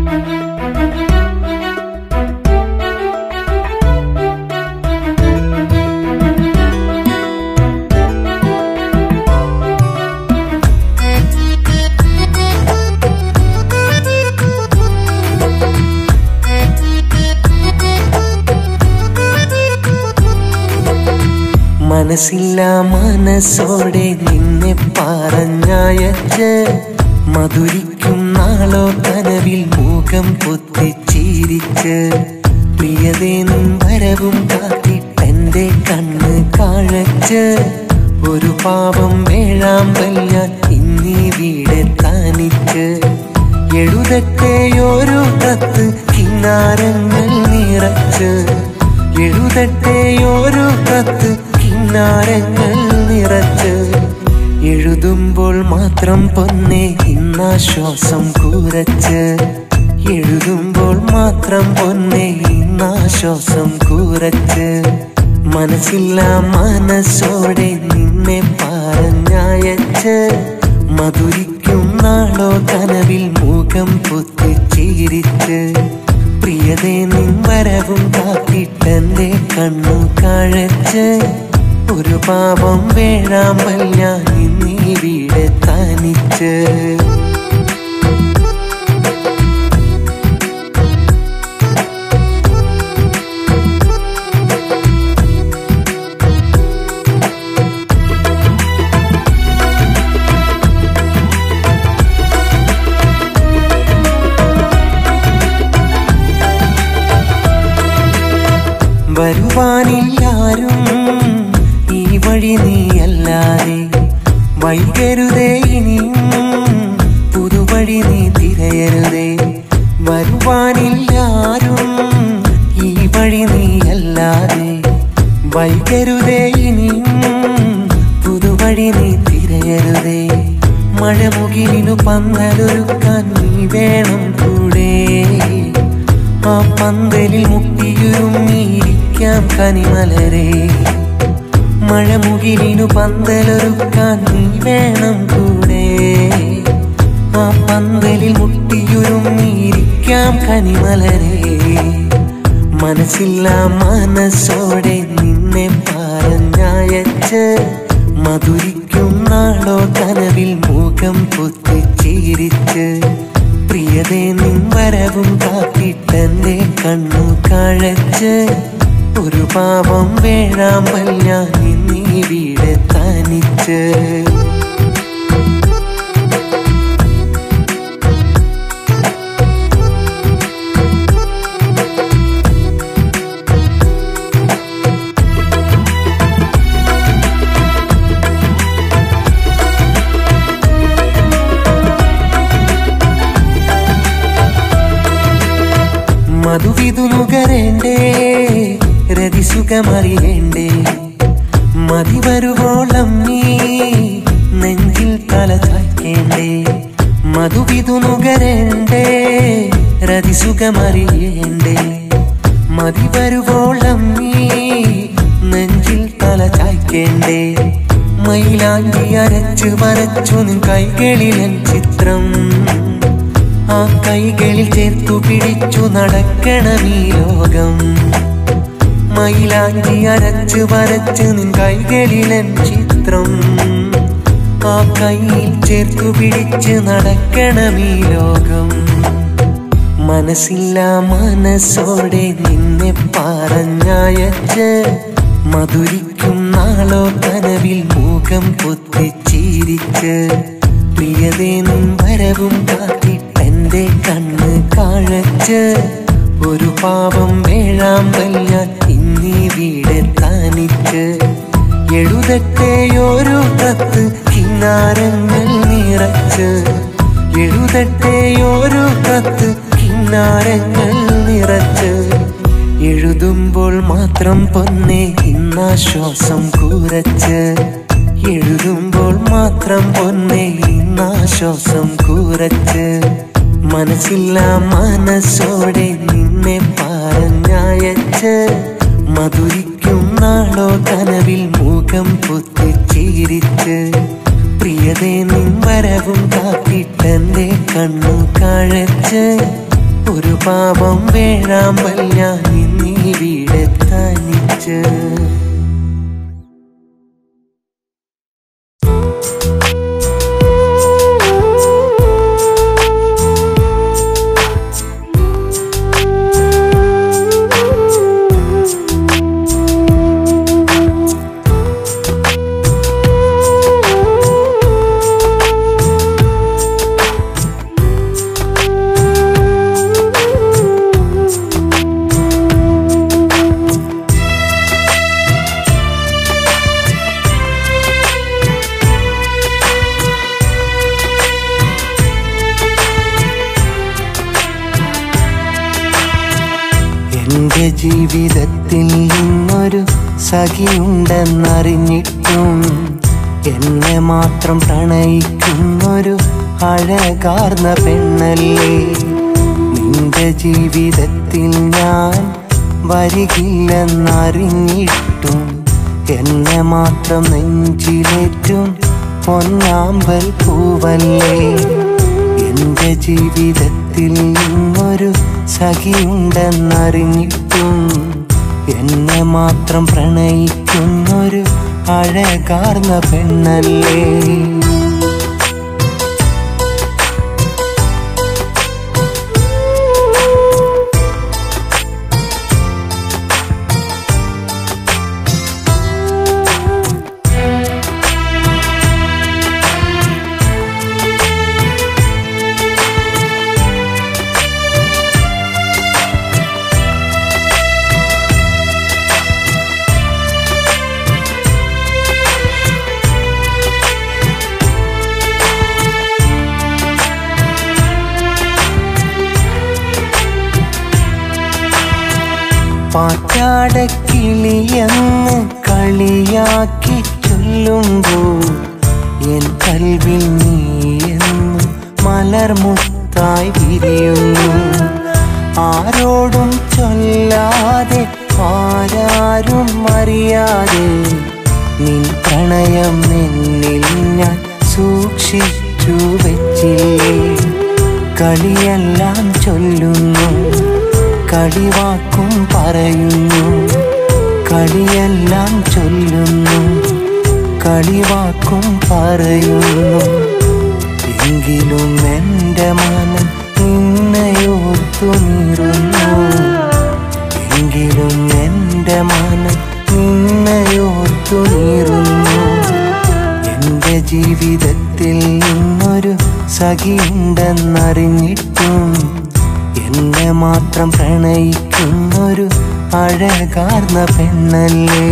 മനസ്സില്ല മനസ്സോടെ നിന്നെ പറഞ്ഞയച്ച് മധുരിക്കും നാളോ കനവിൽ മുഖം പൊത്തിച്ചിരിച്ച് പ്രിയതേനും വരവും കാത്തിട്ടെന്റെ കണ്ണ് കാഴച്ച് ഒരു പാവം വേഴാമ്പൽ ഞാൻ ഇന്നീ വീടെ താനിച്ച് എഴുതട്ടെയൊരു കത്ത് കിന്നാരങ്ങൾ നിറച്ച് എഴുതട്ടെയൊരു കത്ത് കിന്നാരങ്ങൾ നിറച്ച് എഴുതുമ്പോൾ മാത്രം പൊന്നെ ഇന്നാശ്വാസം കൂരച്ച് എഴുതുമ്പോൾ മാത്രം പൊന്നെ ഇന്നാശ്വാസം കൂരച്ച് മനസ്സില്ല മനസ്സോടെ നിന്നെ പറഞ്ഞയച്ച് മധുരിക്കും നാളോ കനവിൽ മുഖം പൊത്തിച്ചിരിച്ച് പ്രിയതേ നിൻ വരവും കാത്തിട്ടെന്റെ കണ്ണു കാഴച്ച് ഒരു പാപം വേഴാമ്പൽ ഞാൻ ഇന്നീ വീട് തനിച്ച് വരുവാനില്ലാരും ഈ വഴി നീയല്ലാതെ വൈകരുതേ ഇനിയും പുതുവഴി നീ തിരയരുതേ വരുവാനില്ലാരും ഈ വഴി നീയല്ലാതെ വൈകരുതേ ഇനിയും പുതുവഴി നീ തിരയരുതേ മഴമുകിലിനു പന്തലൊരുക്കാൻ നീ വേണം കൂടെ ആ പന്തലിൽ മുട്ടിയുരുമ്മിയിരിക്കാം കനിമലരെ മഴമുകിലിനു പന്തലൊരുക്കാൻ നീ വേണം കൂടെ ആ പന്തലിൽ മുട്ടിയുരുമ്മിയിരിക്കാം കനിമലരെ മനസ്സില്ല മനസ്സോടെ നിന്നെ പറഞ്ഞയച്ച് മധുരിക്കും നാളോ കനവിൽ മുഖം പൊത്തിച്ചിരിച്ച് പ്രിയതേ നിൻ വരവും കാത്തിട്ടെന്റെ കണ്ണു കാഴച്ച് ഒരു പാവം വേഴാമ്പൽ ഞാൻ ഇന്നീ വീട് തനിച്ച് മധുവിധു നുകരേണ്ടേ രതിസുഖമറിയേണ്ടേ മതി വരുവോളം നീ നെഞ്ചിൽ തല ചായ്ക്കേണ്ടേ മധുവിധു നുകരേണ്ടേ രതിസുഖമറിയേണ്ടേ മതി വരുവോളം നീ നെഞ്ചിൽ തല ചായ്ക്കേണ്ടേ മൈലാഞ്ചി അരച്ചു വരച്ചു നിൻ കൈകളിലൻ ചിത്രം ആ കൈകളിൽ ചേർത്തു പിടിച്ചു നടക്കണമീ ലോകം മൈലാഞ്ചി അരച്ച് വരച്ച് നിൻ കൈകളിലൻ ചിത്രം ആ കൈയിൽ ചേർത്തു പിടിച്ച് നടക്കണമീ ലോകം മനസ്സില്ല മനസ്സോടെ നിന്നെ പറഞ്ഞയച്ച് മധുരിക്കും നാളോ കനവിൽ മുഖം പൊത്തിച്ചിരിച്ച് പ്രിയതേനും വരവും കാത്തിട്ടെന്റെ കണ്ണ് കാഴച്ച് ഒരു പാവം വേഴാമ്പൽ ഞാൻ ഇന്നീ വീട് താനിച്ച് എഴുതട്ടെയൊരു കത്ത് കിന്നാരങ്ങൾ നിറച്ച് എഴുതട്ടെയൊരു കത്ത് കിന്നാരങ്ങൾ നിറച്ച് എഴുതുമ്പോൾ മാത്രം പൊന്നെ ഇന്നാശ്വാസം കൂരച്ച് എഴുതുമ്പോൾ മാത്രം പൊന്നെ ഇന്നാശ്വാസം കൂരച്ച് മനസ്സില്ല മനസ്സോടെ നിന്നെ പറഞ്ഞയച്ച് മധുരിക്കും നാളോ കനവിൽ മുഖം പൊത്തിച്ചിരിച്ച് പ്രിയതേ നിൻ വരവും കാത്തിട്ടെന്റെ കണ്ണു കാഴച്ച് ഒരു പാപം വേഴാമ്പൽ ഞാൻ ഇന്നീവിടെ തനിച്ച് എന്റെ ജീവിതത്തിൽ ഇന്നൊരു സഖിയുണ്ടെന്നറിഞ്ഞിട്ടും എന്നെ മാത്രം പ്രണയിക്കുന്നൊരു അഴകാർന്ന പെണ്ണല്ലേ നിന്റെ ജീവിതത്തിൽ ഞാൻ വരികില്ലെന്നറിഞ്ഞിട്ടും എന്നെ മാത്രം നെഞ്ചിലേറ്റും പൊന്നാമ്പൽ പൂവല്ലേ എന്റെ ജീവിതത്തിൽ ഇന്നൊരു സഖിയുണ്ടെന്നറിഞ്ഞിട്ടും എന്നെ മാത്രം പ്രണയിക്കുന്നൊരു അഴകാർന്ന പെണ്ണല്ലേ പാറ്റാടക്കിളിയെന്ന് കളിയാക്കി ചൊല്ലുമ്പോൾ എൻ കൽവിൽ നീ എന്നും മലർമുത്തായി വിരിയുന്നു ആരോടും ചൊല്ലാതെ ആരാരും അറിയാതെ നിൻ പ്രണയം എന്നിൽ ഞാൻ സൂക്ഷിച്ചു വെച്ചില്ലേ കളിയെല്ലാം ചൊല്ലുന്നു കളിവാക്കും പറയുന്നു കളിയെല്ലാം ചൊല്ലുന്നു കളിവാക്കും പറയുന്നു എങ്കിലും എൻ്റെ മനം നിന്നെയോർത്തു നീറുന്നു എങ്കിലും എൻ്റെ മനം നിന്നെയോർത്തു നീറുന്നു എന്റെ ജീവിതത്തിൽ ഇന്നൊരു സഖിയുണ്ടെന്നറിഞ്ഞിട്ടും എന്നെ മാത്രം പ്രണയിക്കുന്നൊരു അഴകാർന്ന പെണ്ണല്ലേ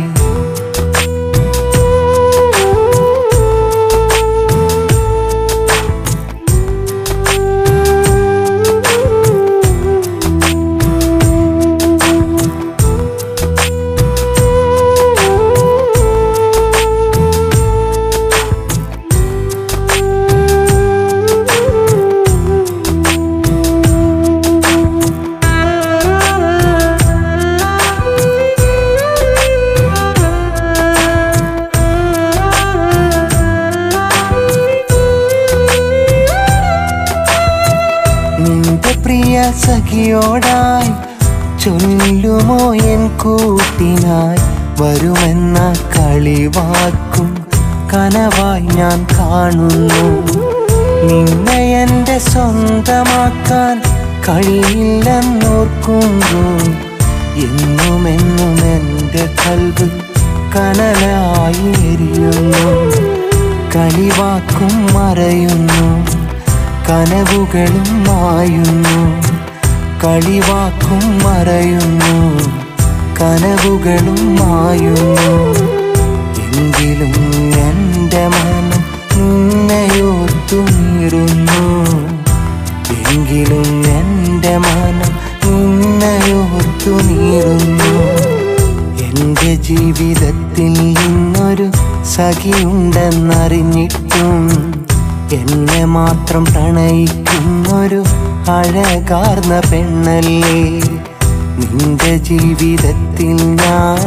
നിന്റെ പ്രിയ സഖിയോടായി ചൊല്ലുമോ എൻ കൂട്ടിനായി വരുമെന്ന കളിവാക്കും കനവായി ഞാൻ കാണുന്നു നിന്നെ എന്റെ സ്വന്തമാക്കാൻ കഴിയില്ലെന്നോർക്കുമ്പോൾ എന്നും എന്നും എൻ്റെ കൽവ് കനലായി എരിയുന്നു കളിവാക്കും മറയുന്നു കനവുകളും മായുന്നു കളിവാക്കും മറയുന്നു കനവുകളും മായുന്നു എങ്കിലും എൻ്റെ മനം നിന്നെയോർത്തു നീറുന്നു എങ്കിലും എൻ്റെ മനം നിന്നെയോർത്തു നീറുന്നു എന്റെ ജീവിതത്തിൽ ഇന്നൊരു സഖിയുണ്ടെന്നറിഞ്ഞിട്ടും എന്നെ മാത്രം പ്രണയിക്കുന്നൊരു അഴകാർന്ന പെണ്ണല്ലേ നിന്റെ ജീവിതത്തിൽ ഞാൻ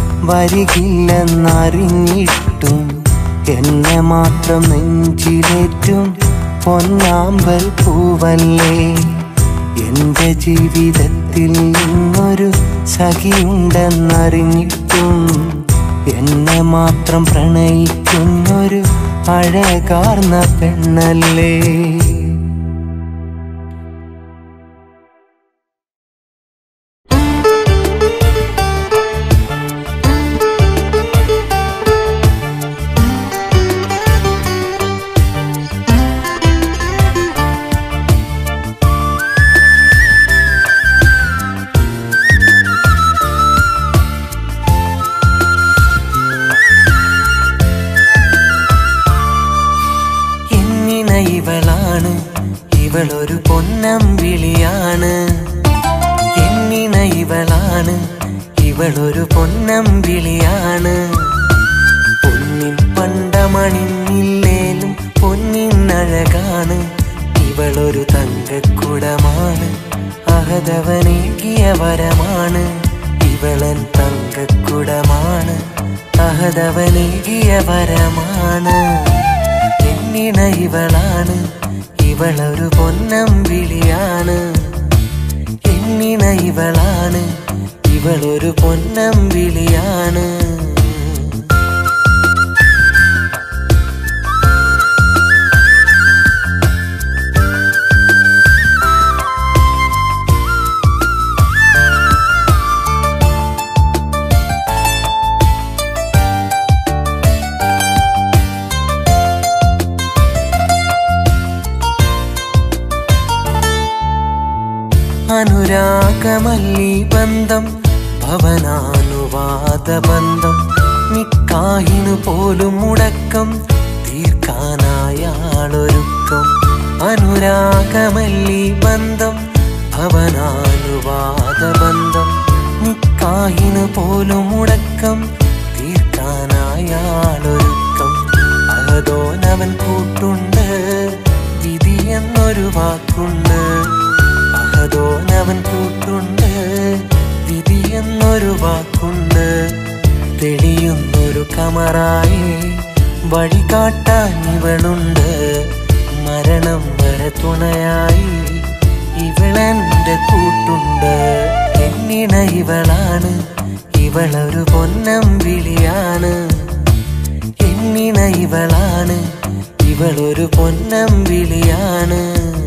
വരികില്ലെന്നറിഞ്ഞിട്ടും എന്നെ മാത്രം നെഞ്ചിലേറ്റും പൊന്നാമ്പൽ പൂവല്ലേ എൻ ജീവിതത്തിൽ ഇന്നൊരു സഖിയുണ്ടെന്നറിഞ്ഞിട്ടും എന്നെ മാത്രം പ്രണയിക്കുന്നൊരു അഴകാർന്ന പെണ്ണല്ലേ എന്നിണ ഇവളാണ് ഇവളൊരു പൊന്നമ്പിളിയാണ് എന്നിണ ഇവളാണ് ഇവളൊരു പൊന്നമ്പിളിയാണ് പൊന്നിൻ പണ്ടമണിഞ്ഞില്ലേലും പൊന്നിനഴകാണ് ഇവളൊരു തങ്കക്കുടമാണ് അഹതവനേകിയ വരമാണ് ഇവളൻ തങ്കക്കുടമാണ് അഹതവനേകിയ വരമാണ് എന്നിണ ഇവളാണ് ഇവളൊരു പൊന്നമ്പിളിയാണ് എന്നിണ ഇവളാണ് ഇവളൊരു പൊന്നമ്പിളിയാണ് അനുരാഗമല്ലി ബന്ധം ഭവനാനുവാദ ബന്ധം നിക്കാഹിനു പോലും മുടക്കം തീർക്കാനായാളൊരുക്കം അനുരാഗമല്ലി ബന്ധം ഭവനാനുവാദ ബന്ധം നിക്കാഹിനു പോലും മുടക്കം തീർക്കാനായാളൊരുക്കം അഹദോനവൻ കൂട്ടുണ്ട് വിധി എന്നൊരു വാക്കുണ്ട് അഹദോനവൻ കൂട്ടുണ്ട് വിധി എന്നൊരു വാക്കുണ്ട് തെളിയുന്നൊരു കമറായി വഴി കാട്ടാൻ ഇവളുണ്ട് മരണം വരെ തുണയായി ഇവളെന്റെ കൂട്ടുണ്ട് എന്നിണ ഇവളാണ് ഇവളൊരു പൊന്നമ്പിളിയാണ് എന്നിണ ഇവളാണ് ഇവളൊരു പൊന്നമ്പിളിയാണ്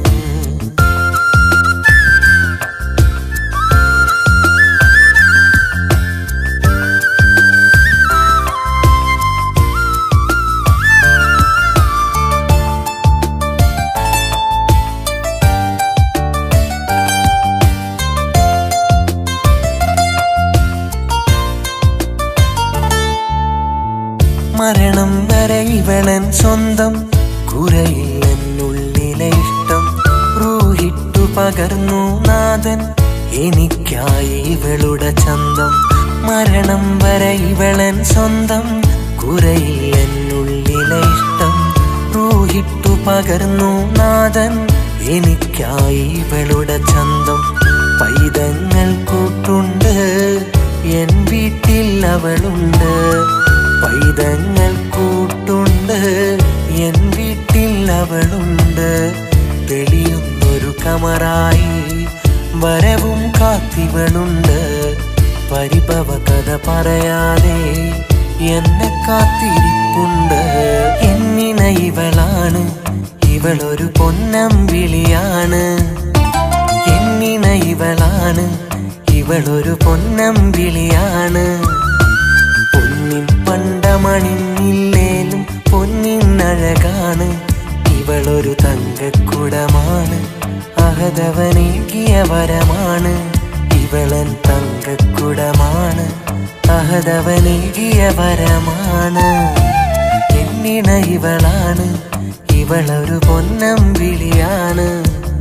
മരണം വരെ ഇവളൻ സ്വന്തം കുറയില്ലെന്നുള്ളിലെ ഇഷ്ടം റൂഹിട്ടു പകർന്നു നാഥൻ എനിക്കായി ഇവളുടെ ചന്തം മരണം വരെ ഇവളൻ സ്വന്തം കുറയില്ലെന്നുള്ളിലെ ഇഷ്ടം റൂഹിട്ടു പകർന്നു നാഥൻ എനിക്കായി ഇവളുടെ ചന്തം പൈതങ്ങൾ കൂട്ടുണ്ട് എൻ വീട്ടിൽ അവളുണ്ട് പൈതങ്ങൾ കൂട്ടുണ്ട് എൻ വീട്ടിൽ അവളുണ്ട് തെളിയുന്നൊരു കമറായി വരവും കാത്തിവളുണ്ട് പരിഭവ കഥ പറയാതെ എന്നെ കാത്തിരിപ്പുണ്ട് എന്നിണ ഇവളാണ് ഇവളൊരു പൊന്നമ്പിളിയാണ് എന്നിണ ഇവളാണ് ഇവളൊരു പൊന്നമ്പിളിയാണ് പൊന്നിൻ പണ്ടമണിഞ്ഞില്ലേലും പൊന്നിനഴകാണ് ഇവളൊരു തങ്കക്കുടമാണ് അഹതവനേകിയ വരമാണ് ഇവളൻ തങ്കക്കുടമാണ് അഹതവനേകിയ വരമാണ് എന്നിണ ഇവളാണ് ഇവളൊരു പൊന്നമ്പിളിയാണ്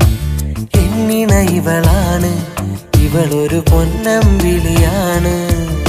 എന്നിണ ഇവളാണ് ഇവളൊരു പൊന്നമ്പിളിയാണ്